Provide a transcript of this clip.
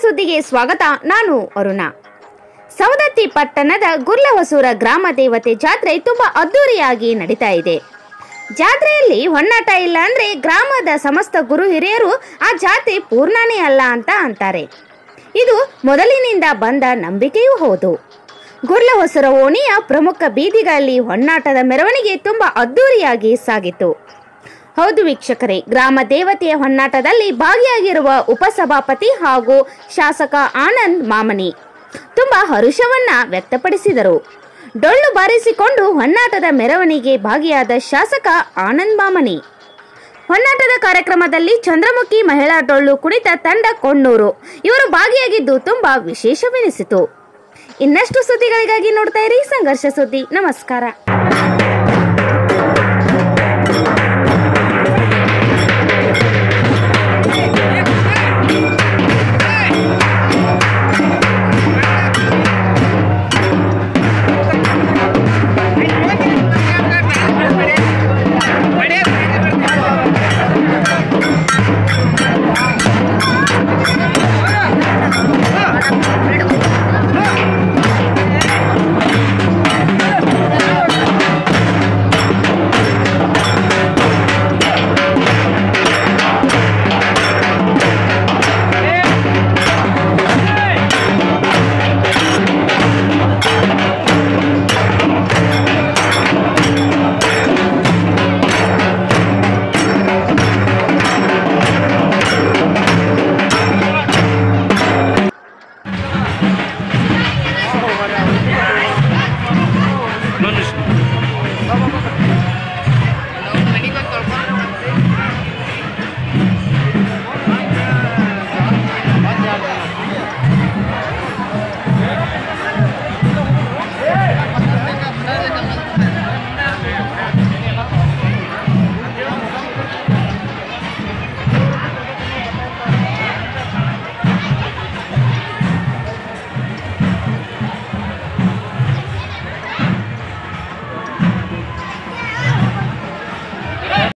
ಸುದ್ದಿಗೆ ಸ್ವಾಗತ ನಾನು ಅರುಣ ಸವದತ್ತಿ ಪಟ್ಟಣದ ಗುರ್ಲಹೊಸೂರ ಗ್ರಾಮ ದೇವತೆ ಜಾತ್ರೆ ತುಂಬಾ ಅದ್ದೂರಿಯಾಗಿ ನಡೀತಾ ಇದೆ ಜಾತ್ರೆಯಲ್ಲಿ ಹೊನ್ನಾಟ ಇಲ್ಲ ಅಂದ್ರೆ ಗ್ರಾಮದ ಸಮಸ್ತ ಗುರು ಹಿರಿಯರು ಆ ಜಾತ್ರೆ ಪೂರ್ಣನೇ ಅಲ್ಲ ಅಂತ ಅಂತಾರೆ ಇದು ಮೊದಲಿನಿಂದ ಬಂದ ನಂಬಿಕೆಯೂ ಹೌದು ಗುರ್ಲಹೊಸೂರ ಓಣಿಯ ಪ್ರಮುಖ ಬೀದಿಗಳಲ್ಲಿ ಹೊನ್ನಾಟದ ಮೆರವಣಿಗೆ ತುಂಬಾ ಅದ್ದೂರಿಯಾಗಿ ಸಾಗಿತು ಹೌದು ವೀಕ್ಷಕರೇ ಗ್ರಾಮ ದೇವತೆಯ ಹೊನ್ನಾಟದಲ್ಲಿ ಭಾಗಿಯಾಗಿರುವ ಉಪಸಭಾಪತಿ ಹಾಗೂ ಶಾಸಕ ಆನಂದ್ ಮಾಮನಿ ತುಂಬಾ ಹರುಷವನ್ನ ವ್ಯಕ್ತಪಡಿಸಿದರು ಡೊಳ್ಳು ಬಾರಿಸಿಕೊಂಡು ಹೊನ್ನಾಟದ ಮೆರವಣಿಗೆ ಭಾಗಿಯಾದ ಶಾಸಕ ಆನಂದ್ ಮಾಮನಿ ಹೊನ್ನಾಟದ ಕಾರ್ಯಕ್ರಮದಲ್ಲಿ ಚಂದ್ರಮುಖಿ ಮಹಿಳಾ ಡೊಳ್ಳು ಕುಣಿತ ತಂಡ ಕೊಣ್ಣೂರು ಇವರು ಭಾಗಿಯಾಗಿದ್ದು ತುಂಬಾ ವಿಶೇಷವೆನಿಸಿತು ಇನ್ನಷ್ಟು ಸುದ್ದಿಗಳಿಗಾಗಿ ನೋಡ್ತಾ ಇರಿ ಸಂಘರ್ಷ ಸುದ್ದಿ ನಮಸ್ಕಾರ